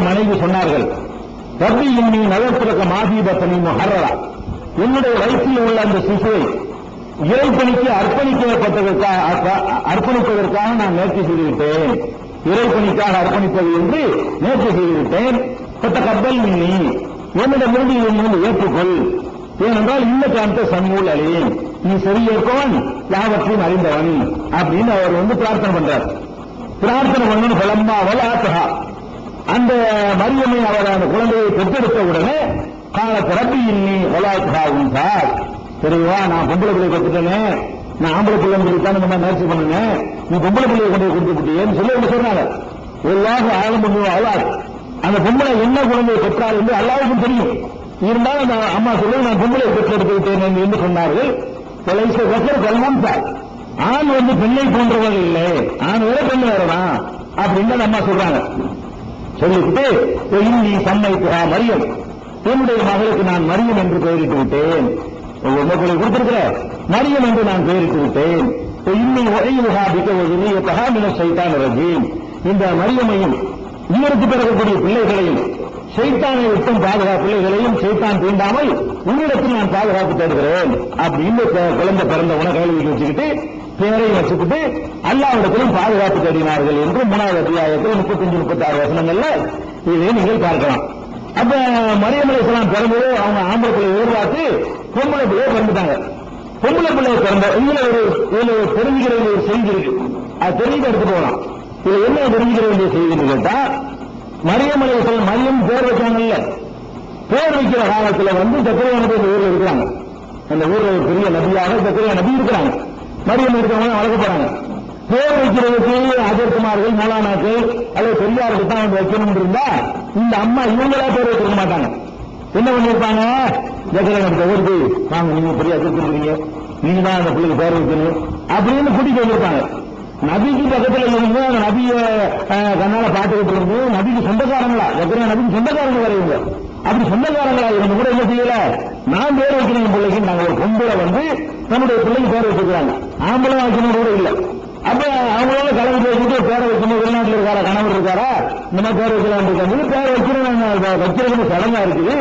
மனைவி சொன்னார்கள் ரப்பி இன்னி நகர்த்திருக்க மாதீபத்தனி முஹர்ரா என்னுடைய வயிற்றில் உள்ள அந்த சிசுவை இறைப்பணிக்கு அர்ப்பணிக்கப்பட்டதற்காக அர்ப்பணிப்பதற்காக நான் நேர்த்தி செய்துவிட்டேன் இறைப்பணிக்காக அர்ப்பணிப்பது என்று நேர்த்தி செய்துவிட்டேன் கொத்த கப்பல் மின்னி என்னிடமிருந்து இதை ஏற்றுக்கொள் ஏனென்றால் இந்த காந்த சமூல் அழியேன் நீ சரியேற்பவன் யாவற்றையும் அறிந்தவன் அப்படின்னு அவர் வந்து பிரார்த்தனை பண்றார் பிரார்த்தனை பண்ணணும் பலம்மா அவள் ஆத்தகா அந்த மரியமை அவர் அந்த குழந்தையை பெற்றெடுத்த உடனே கால பிறப்பி இன்னி ஒலாத்தகா உண்டார் தெரியுவா நான் பொம்பளை பிள்ளை பெற்றுட்டேனே நான் ஆம்பளை பிள்ளை தான் இந்த மாதிரி நேர்ச்சி பண்ணினேன் நீ பொம்பளை பிள்ளையை கொண்டு போய் கொடுத்து விட்டியேன்னு சொல்லி அவங்க சொன்னாங்க எல்லாரும் ஆழம் பண்ணுவோம் அல்லாஹ் அந்த பொம்பளை என்ன குழந்தையை பெற்றார் என்று அல்லாவுக்கும் தெரியும் இருந்தாலும் அந்த அம்மா சொல்லி நான் பொம்பளை பெற்றெடுத்து விட்டேன் என்று சொன்னார்கள் கொலைச கற்ற கல்வம் சார் ஆண் வந்து பெண்ணை போன்றவர்கள் இல்லை ஆண் வேற பெண் வேறதான் அப்படின்னு அந்த அம்மா சொல்றாங்க சொல்லிவிட்டு இன்னி சம்மைத்துகா மரியம் என்னுடைய மகளுக்கு நான் மரியம் என்று பெயரிட்டு விட்டேன் உங்களை கொடுத்திருக்கிற மரியம் என்று நான் பெயரிட்டு விட்டேன் இன்னி ஒய்யுகா பிக்க மின சைத்தான் ரஜீம் இந்த மரியமையும் இவருக்கு பிறக்கக்கூடிய பிள்ளைகளையும் சைத்தானை விட்டும் பாதுகாப்பு பிள்ளைகளையும் சைத்தான் தீண்டாமல் உன்னிடத்தில் நான் பாதுகாப்பு தேடுகிறேன் அப்படின்னு கு- குழந்தை பிறந்த உன கையில் வச்சுக்கிட்டு பேரையும் வச்சுக்கிட்டு அல்லாவிடத்திலும் பாதுகாப்பு தேடினார்கள் என்று மூணாவது அத்தியாயத்தில் முப்பத்தஞ்சு முப்பத்தாறு வசனங்கள்ல இதை நீங்கள் பார்க்கலாம் அப்ப மரியம் அலைஹிஸ்ஸலாம் பிறந்தது அவங்க ஆம்பளை பிள்ளை எதிர்பார்த்து பொம்பளை பிள்ளைய பிறந்துட்டாங்க பொம்பளை பிள்ளைய பிறந்த இதுல ஒரு இதுல ஒரு தெரிஞ்சுக்கிற வேண்டிய ஒரு செய்தி இருக்கு அது தெரிஞ்சு எடுத்து போகலாம் இதுல என்ன தெரிஞ்சுக்கிற வேண்டிய செய்தின்னு கேட்டா மரியம் அலைஹிஸ்ஸலாம் மரியம் பேர் வச்சாங்கல்ல பேர் வைக்கிற காலத்துல வந்து தக்கரையா நபி இந்த ஊர்ல இருக்கிறாங்க அந்த ஊர்ல ஒரு பெரிய நபியாக தக்கரையா நபி இருக்கிறாங்க மரியம் இருக்கிறவங்க வளர்க்க போறாங்க பேர் வைக்கிறதுக்கு அஜர்குமார்கள் மௌலானாக்கள் அல்லது பெரியாருக்கு தான் வந்து வைக்கணும் இருந்தா இந்த அம்மா இவங்களா பேர் வச்சிருக்க மாட்டாங்க என்ன பண்ணிருப்பாங்க ஜக்கரை நபி ஊருக்கு வாங்க நீங்க பெரிய அஜர்க்குறீங்க நீங்க தான் அந்த பிள்ளைக்கு பேர் வைக்கணும் அப்படின்னு கூட்டிட்டு வந்திருப்பாங்க நபிக்கு பக்கத்துல இருந்து அந்த நபிய அஹ், கண்ணால பார்த்துக்கிட்டு இருந்து நபிக்கு சொந்தக்காரங்களா ஜக்கரியா நபிக்கு சொந்தக்காரங்க வேற இவங்க அப்படி சொந்தக்காரங்களா இவங்க கூட என்ன செய்யல நான் பேர் வைக்கிறேன் என் பிள்ளைக்கு நாங்க ஒரு பொம்பளை வந்து நம்முடைய பிள்ளைக்கு பேர் வச்சிருக்காங்க ஆம்பளை வைக்கணும் கூட இல்ல அப்ப அவங்களால கலந்து பேசிட்டு பேரை வைக்கணும் வெளிநாட்டுல இருக்காரா கணவர் இருக்காரா இந்த மாதிரி பேர் வைக்கலாம் இருக்காங்க பேர் வைக்கிறோம் வைக்கிறதுக்கு சடங்கா இருக்குது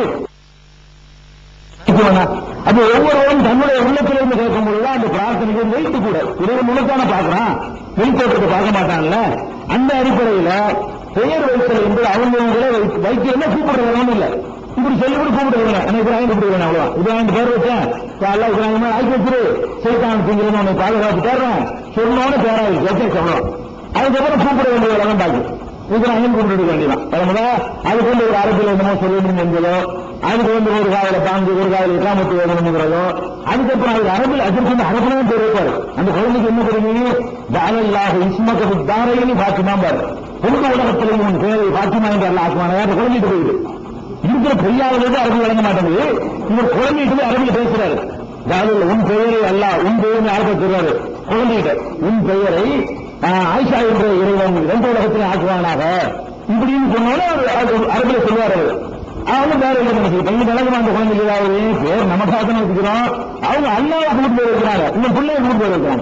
வைக்கணும். அப்ப ஒவ்வொருவரும் தன்னுடைய உள்ளத்திலிருந்து கேட்கும் பொழுது அந்த பிரார்த்தனைக்கு வெயிட்டு கூட இறைவன் முழுக்கான பார்க்கறான் வெளித்தோட்டத்தை பார்க்க மாட்டான்ல அந்த அடிப்படையில பெயர் வைத்தல் என்பது அவங்களே வைக்கிறதா கூப்பிடுறதும் இல்ல இப்படி சொல்லி கூட கூப்பிடுறேன் எனக்கு இப்ராஹிம் கூப்பிடுவேன் அவ்வளவு இப்ராஹிம் பேர் வச்சேன் அல்ல இப்ராஹிம் ஆக்கி வச்சிரு சைத்தான் திங்கிறது உன்னை பாதுகாப்பு தேடுறேன் சொன்னோன்னு பேராயிருக்கு வச்சேன் சொல்லணும் அதுக்கப்புறம் கூப்பிட வேண்டிய வேலை பாக்கி இப்ராஹிம் கூப்பிட்டு வேண்டியதான் பரமதா அதுக்கு வந்து ஒரு அரபில் என்னமோ சொல்லணும் என்பதோ அதுக்கு வந்து ஒரு காதல பாம்பு ஒரு காதல இக்காமத்து வேணுங்கிறதோ அதுக்கப்புறம் அது அரபில் அதற்கு வந்து அரபிலும் பேர் வைப்பாரு அந்த குழந்தைக்கு என்ன தெரியும் தானல்லாக இஸ்மக்கு தாரையிலும் பாத்திமா பாரு பொது உலகத்திலையும் உன் பேரை பாத்திமா என்று அல்ல ஆக்குவான அந்த குழந்தைட்டு போயிடு இருக்கிற பெரியாவது அரபி வழங்க மாட்டேங்குது இவர் குழந்தைட்டு போய் அரபியில் பேசுறாரு தானில் உன் பெயரை அல்ல உன் பெயரை யாருக்கு சொல்றாரு குழந்தைகிட்ட உன் பெயரை ஆஹ், ஆயிஷா என்ற இறைவன் ரெண்டு உலகத்திலே ஆக்குவானாக இப்படின்னு சொன்னாலும் அரபில சொல்லுவார் அவர் அவங்க வேற இல்லை நமக்கு பையன் விளங்குமா அந்த குழந்தைக்கு ஏதாவது பேர் நமக்காக தான் வச்சுக்கிறோம் அவங்க அல்லாவை கூட்டு போய் வைக்கிறாங்க இந்த பிள்ளைய கூட்டு போய் வைக்கிறாங்க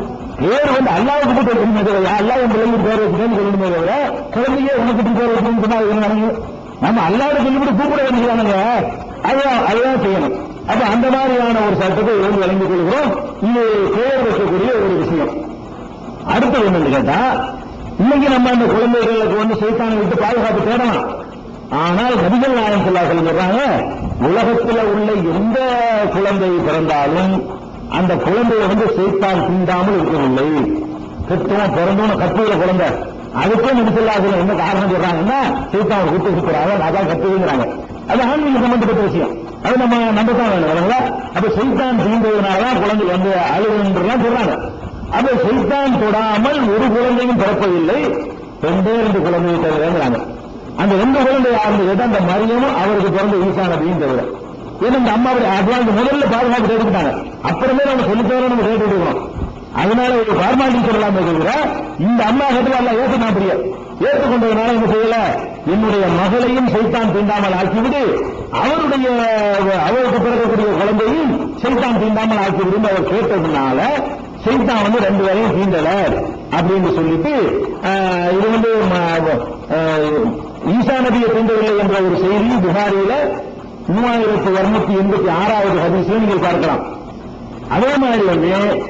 பேர் வந்து அல்லாவுக்கு கூட்டு வைக்கணுமே தவிர அல்லா உன் பிள்ளைக்கு பேர் வச்சுக்கணும்னு சொல்லணுமே தவிர குழந்தையே உனக்கு இப்படி பேர் வைக்கணும்னு சொன்னா அது என்ன நடக்கும்? நம்ம அல்லாவோட சொல்லிவிட்டு கூப்பிட வேண்டியதானுங்க அதுதான் அதுதான் செய்யணும் அப்ப அந்த மாதிரியான ஒரு சட்டத்தை இருந்து வழங்கிக் கொள்கிறோம் இது பெயர் வைக்கக்கூடிய ஒரு விஷயம் அடுத்து என்னன்னு கேட்டா இன்னைக்கு நம்ம அந்த குழந்தைகளுக்கு வந்து சைத்தானை விட்டு பாதுகாப்பு தேடலாம் ஆனால் நபிகள் நாயகம் சொல்லா சொல்றாங்க உலகத்தில் உள்ள எந்த குழந்தை பிறந்தாலும் அந்த குழந்தையை வந்து சைத்தான் தீண்டாமல் இருக்கவில்லை பெற்றோம் பிறந்தோம் கத்துகிற குழந்தை அதுக்கும் நபிசல்லாசலம் என்ன காரணம் சொல்றாங்கன்னா சைத்தான் விட்டு சுத்துறாங்க அதான் கத்துகிறாங்க அது ஆன்மீக சம்பந்தப்பட்ட விஷயம் அது நம்ம நம்பத்தான் வேணும் இல்லைங்களா அப்ப சைத்தான் தீண்டதுனாலதான் குழந்தை வந்து அழுகுன்றலாம் சொல்றாங்க அப்ப சைத்தான் தொடாமல் ஒரு குழந்தையும் பிறப்பதில்லை ரெண்டே ரெண்டு குழந்தையை தவிரங்கிறாங்க அந்த ரெண்டு குழந்தை யாருன்னு கேட்டா அந்த மரியமும் அவருக்கு பிறந்த ஈசா நபியும் தவிர ஏன்னா இந்த அம்மாவுடைய அட்வான்ஸ் முதல்ல பாதுகாப்பு கேட்டுக்கிட்டாங்க அப்புறமே நம்ம சொல்லித்தவரை நம்ம கேட்டு இருக்கோம் அதனால ஒரு ஃபார்மாலிட்டி சொல்லலாமே தவிர இந்த அம்மா கேட்டு எல்லாம் ஏற்க மாட்டிய ஏற்றுக்கொண்டதுனால என்ன செய்யல என்னுடைய மகளையும் சைத்தான் தீண்டாமல் ஆக்கிவிடு அவருடைய அவருக்கு பிறக்கக்கூடிய குழந்தையும் சைத்தான் தீண்டாமல் ஆக்கிவிடுன்னு அவர் கேட்டதுனால சைத்தான் வந்து ரெண்டு பேரையும் தீண்டல அப்படின்னு சொல்லிட்டு ஆஹ், இது வந்து ம- ஆஹ், ஈசா நபியை தீண்டவில்லை என்ற ஒரு செய்தி புகாரியில மூவாயிரத்தி இருநூத்தி எண்பத்தி ஆறாவது ஹதீஸை நீங்கள் பார்க்கலாம் அதே மாதிரி வந்து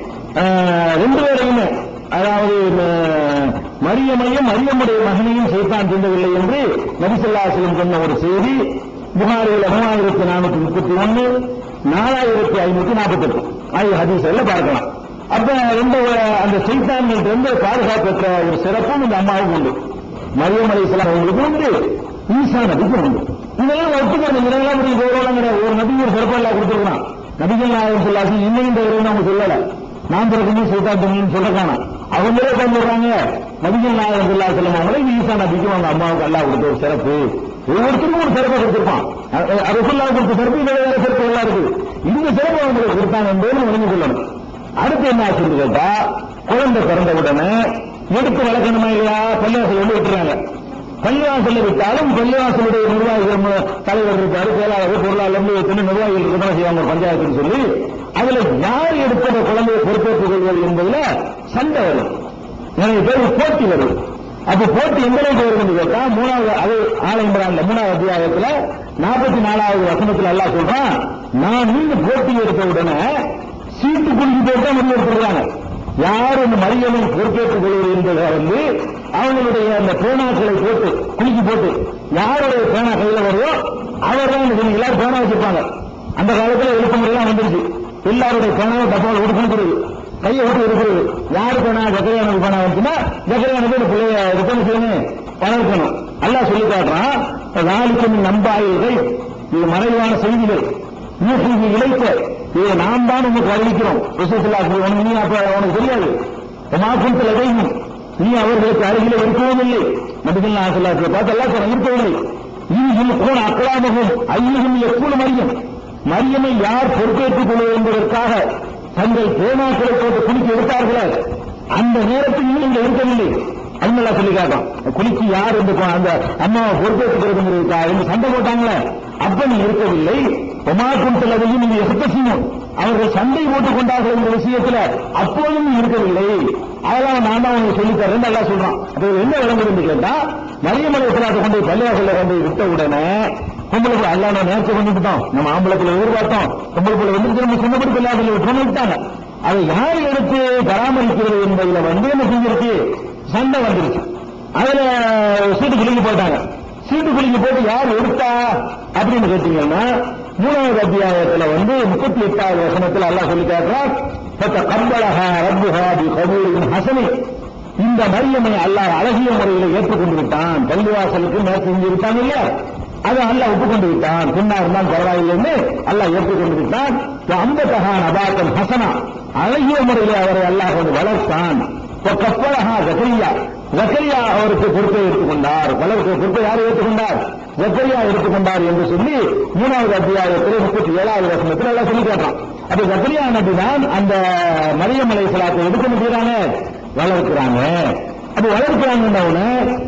அஹ், ரெண்டு பேரையுமே அதாவது அஹ், மரியமையும் மரியமுடைய மகனையும் சைத்தான் தீண்டவில்லை என்று நபிசல்லாசிலம் சொன்ன ஒரு செய்தி புகாரியில் மூவாயிரத்தி நானூத்தி முப்பத்தி ஒன்னு நாலாயிரத்தி ஐநூத்தி நாற்பத்தி எட்டு ஆகிய ஹதீஸ்ல பார்க்கலாம் அப்ப ரெண்டு அஹ், அந்த சைத்தான்கள் ரெண்டு பாதுகாப்பு பெற்ற ஒரு சிறப்பும் இந்த அம்மாவுக்கு உண்டு மரியம் அலி இஸ்லாம் அவங்களுக்கு உண்டு ஈசா நபிக்கு உண்டு இதெல்லாம் ஒத்துக்கிறது இதெல்லாம் ஒரு கௌரவங்கிற ஒரு நபி ஒரு சிறப்பெல்லாம் கொடுத்துருக்கான் நபிகள் நாயகம் சொல்லாசி இன்னும் இந்த இறைவன் அவங்க சொல்லல நான் பிறகு சைத்தான் தண்ணின்னு சொல்ல காணும் அவங்களே சொல்றாங்க நபிகள் நாயகம் சொல்லா செல்லம் அவங்களே ஈசா நபிக்கு அவங்க அம்மாவுக்கு எல்லாம் கொடுத்த ஒரு சிறப்பு ஒவ்வொருத்தருக்கும் ஒரு சிறப்பை கொடுத்திருப்பான் ரசுல்லா கொடுத்த சிறப்பு இதை வேற சிறப்பு எல்லாம் இருக்கு இந்த சிறப்பு அவங்களுக்கு கொடுத்தாங்க என்பதை விளங்கி கொள்ளணும் அடுத்து என்ன ஆச்சுன்னு கேட்டா குழந்தை பிறந்த உடனே எடுத்து வளர்க்கணுமா இல்லையா பள்ளிவாசல் வந்து விட்டுறாங்க பள்ளிவாசல் விட்டாலும் பள்ளிவாசலுடைய நிர்வாகிகள் மு- தலைவர் இருக்காரு செயலாளர் பொருளாளர் எத்தனை நிர்வாகிகள் இருக்கணும் செய்வாங்க பஞ்சாயத்துன்னு சொல்லி அதுல யார் எடுத்த அந்த குழந்தையை பொறுப்பேற்றுக் கொள்வது என்பதுல சண்டை வரும் நிறைய பேர் போட்டி வருது அப்ப போட்டி எந்த அளவுக்கு வருதுன்னு கேட்டா மூணாவது அது ஆலயம்பரான்ல மூணாவது அத்தியாயத்துல நாற்பத்தி நாலாவது வசனத்துல எல்லாம் சொல்றான் நான் நின்று போட்டி எடுத்த உடனே சீட்டு குலுக்கி போட்டு தான் முடிவு எடுத்துருக்காங்க யார் இந்த மரியமை பொறுப்பேற்றுக் கொள்வது என்பதை வந்து அவங்களுடைய அந்த பேனாக்களை போட்டு குலுக்கி போட்டு யாருடைய பேனா கையில வருதோ அவர் தான் இந்த எல்லாரும் பேனா வச்சிருப்பாங்க அந்த காலத்துல எழுத்து முறையெல்லாம் வந்துருச்சு எல்லாருடைய பேனாவை டப்பாவில் விட்டு கொடுக்குறது கையை விட்டு இருக்கிறது யாரு பேனா ஜக்கரையானுக்கு பேனா வந்துச்சுன்னா ஜக்கரையானுக்கு இந்த பிள்ளைய ரிட்டர்ன் செய்யணும் வளர்க்கணும் எல்லாம் சொல்லி காட்டுறான் நாளுக்கு நம்பாயிர்கள் இது மறைவான செய்திகள் யூசுக்கு இழைத்த இதை நாம் தான் உங்களுக்கு அறிவிக்கிறோம் விசுவலாக்கு உனக்கு நீ அப்ப உனக்கு தெரியாது மாற்றத்தில் எதையும் நீ அவர்களுக்கு அருகில இருக்கவும் இல்லை நபிகள் நாசல்லாத்தை பார்த்து எல்லாம் சொல்ல இருக்கவில்லை இதில் கூட அக்கலாமகும் ஐயகம் எப்போது மரியம் மரியமை யார் பொறுப்பேற்றுக் கொள்வது என்பதற்காக தங்கள் பேனாக்களை போட்டு குளிக்க எடுத்தார்களே அந்த நேரத்தில் நீங்கள் இருக்கவில்லை அண்ணலா சொல்லி காட்டும் குளிச்சு யார் இந்த கொ- அந்த அம்மாவை பொறுப்பேற்றுக்கிறதுங்கிறதுக்காக இந்த சண்டை போட்டாங்களே அப்ப நீ இருக்கவில்லை ஒமாக்கும் சிலதையும் நீங்க எசப்பசியும் அவர்கள் சண்டை போட்டுக் கொண்டார்கள் என்ற விஷயத்துல அப்போதும் நீ இருக்கவில்லை அதெல்லாம் நான் தான் உங்களுக்கு சொல்லித் தரேன் நல்லா சொல்றான் அப்ப இது என்ன விளங்குதுன்னு கேட்டா மரியமலை சிலாத்தை கொண்டு போய் பள்ளிவாசல்ல கொண்டு போய் விட்ட உடனே பொம்பளை பிள்ளை எல்லாம் நான் நேர்ச்சி பண்ணிவிட்டோம் நம்ம ஆம்பளை பிள்ளை எதிர்பார்த்தோம் பொம்பளை பிள்ளை வந்து நம்ம சொன்னபடி பள்ளிவாசல்ல விட்டுறோம்னு விட்டாங்க அதை யார் எடுத்து பராமரிக்கிறது என்பதுல வந்து என்ன செஞ்சிருக்கு சண்டை வந்துருச்சு அதுல சீட்டு குலுக்கி போட்டாங்க சீட்டு குலுக்கி போட்டு யார் எடுத்தா அப்படின்னு கேட்டீங்கன்னா மூணாவது அத்தியாயத்துல வந்து முப்பத்தி எட்டாவது வசனத்துல அல்லாஹ் சொல்லி காட்டுறான் பத்த கம்பளஹா ரப்புஹா பி கபூலின் ஹசனி இந்த மரியமை அல்லாஹ் அழகிய முறையில் ஏற்றுக்கொண்டு விட்டான் பள்ளிவாசலுக்கு நேற்று செஞ்சு விட்டாங்க இல்லையா அதை அல்லாஹ் ஒப்புக்கொண்டு விட்டான் பின்னா இருந்தால் பரவாயில்லைன்னு அல்லாஹ் ஏற்றுக்கொண்டு விட்டான் அம்பத்தகான் அபாக்கம் ஹசனா அழகிய முறையில் அவரை அல்லாஹ் வந்து வளர்த்தான் கப்பலஹா ஜக்கரியா ஜக்கரியா அவருக்கு பொறுப்பை எடுத்துக்கொண்டார் வளர்க்க பொறுப்பை யார் ஏற்றுக்கொண்டார் ஜக்கரியா எடுத்துக்கொண்டார் என்று சொல்லி மூணாவது அத்தியாயத்தில் முப்பத்தி ஏழாவது வசனத்தில் எல்லாம் சொல்லி காட்டுறான் அப்ப ஜக்கரியா நபி தான் அந்த மரியமலை சலாத்தை எடுக்க முடியறாங்க வளர்க்கிறாங்க அப்ப வளர்க்கிறாங்கன்னு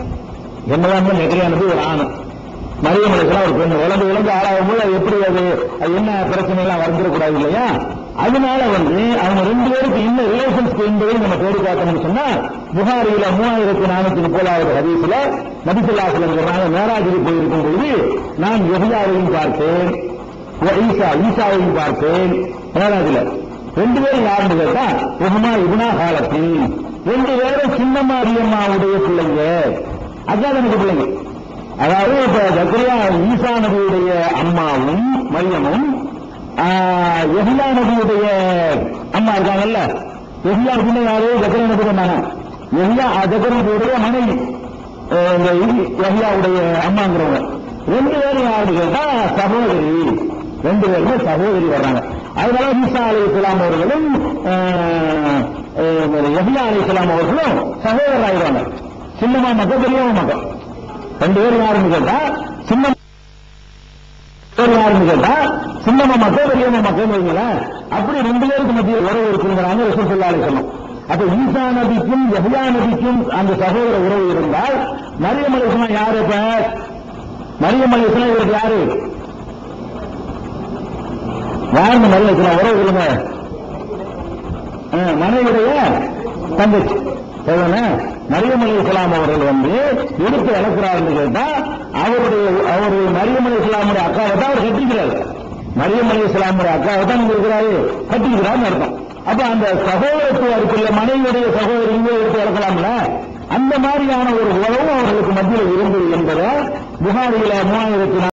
என்னதான் ஜக்கரியா நபி ஒரு ஆணு மரியமலைக்கெல்லாம் ஒரு பெண் உலக உலக ஆளாகும் போது அது எப்படி அது அது என்ன பிரச்சனை எல்லாம் வந்துடக்கூடாது இல்லையா அதனால வந்து அவங்க ரெண்டு பேருக்கு என்ன ரிலேஷன்ஸ் என்பதை நம்ம தேடி பார்த்தோம்னு சொன்னா புகாரியில மூவாயிரத்தி நானூத்தி முப்பதாவது ஹதீஸ்ல நபிசுல்லாசலம் சொல்றாங்க மேராஜுக்கு போயிருக்கும் பொழுது நான் எஹியாவையும் பார்த்தேன் ஈசா ஈசாவையும் பார்த்தேன் மேராஜில ரெண்டு பேரும் யாருன்னு கேட்டா உஹமா இபுனா காலத்தில் ரெண்டு பேரும் சின்ன மாரியம்மாவுடைய பிள்ளைங்க அதான் எனக்கு பிள்ளைங்க அதாவது இப்ப ஜக்கரியா ஈசா நபியுடைய அம்மாவும் மையமும் எஹியா நபியுடைய அம்மா இருக்காங்கல்ல எஹியா பின்ன யாரு ஜக்கரியா நபி சொன்னாங்க எஹியா ஜக்கரியா நபியுடைய மனைவி அஹ், இந்த எஹியாவுடைய அம்மாங்கிறவங்க ரெண்டு பேரும் யாருன்னு கேட்டா சகோதரி ரெண்டு பேருமே சகோதரி வர்றாங்க அதனால ஈசா அலி இஸ்லாம் அவர்களும் அஹ், அஹ், எஹியா அலி இஸ்லாம் அவர்களும் சகோதரர் ஆயிடுவாங்க சின்னமா மக்கள் பெரியவங்க மக்கள் ரெண்டு பேரும் யாருன்னு கேட்டா சின்ன பேர் யாருன்னு கேட்டா சின்னம்மா மக்கள் பெரியம்மா மக்கள் வைங்களேன் அப்படி ரெண்டு பேருக்கு மத்திய உறவு இருக்குங்கிறாங்க ரசூல் சொல்லாலே சொல்லும் அப்ப ஈசா நபிக்கும் யஹ்யா நபிக்கும் அந்த சகோதர உறவு இருந்தால் மரியம் அலிஸ்லாம் யாரு இப்ப மரியம் அலிஸ்லாம் இவருக்கு யாரு யாருன்னு மரியம் அலிஸ்லாம் உறவு சொல்லுங்க ஆ, மனைவியுடைய தங்கச்சி எதனா மரியம் அலி இஸ்லாம் அவர்கள் வந்து எடுத்து வளர்க்கிறாருன்னு கேட்டா அவருடைய அவருடைய மரியம் அலி இஸ்லாமுடைய அக்காவை தான் அவர் கட்டிக்கிறாரு மரியம் அலி இஸ்லாமுடைய அக்காவை தான் இங்க இருக்கிறாரு கட்டிக்கிறான்னு அர்த்தம் அப்ப அந்த சகோதரத்துவம் இருக்குல்ல மனைவியுடைய சகோதரி இங்கே எடுத்து வளர்க்கலாம்ல அந்த மாதிரியான ஒரு உறவும் அவர்களுக்கு மத்தியில் இருந்தது என்பதை புகாரில மூவாயிரத்தி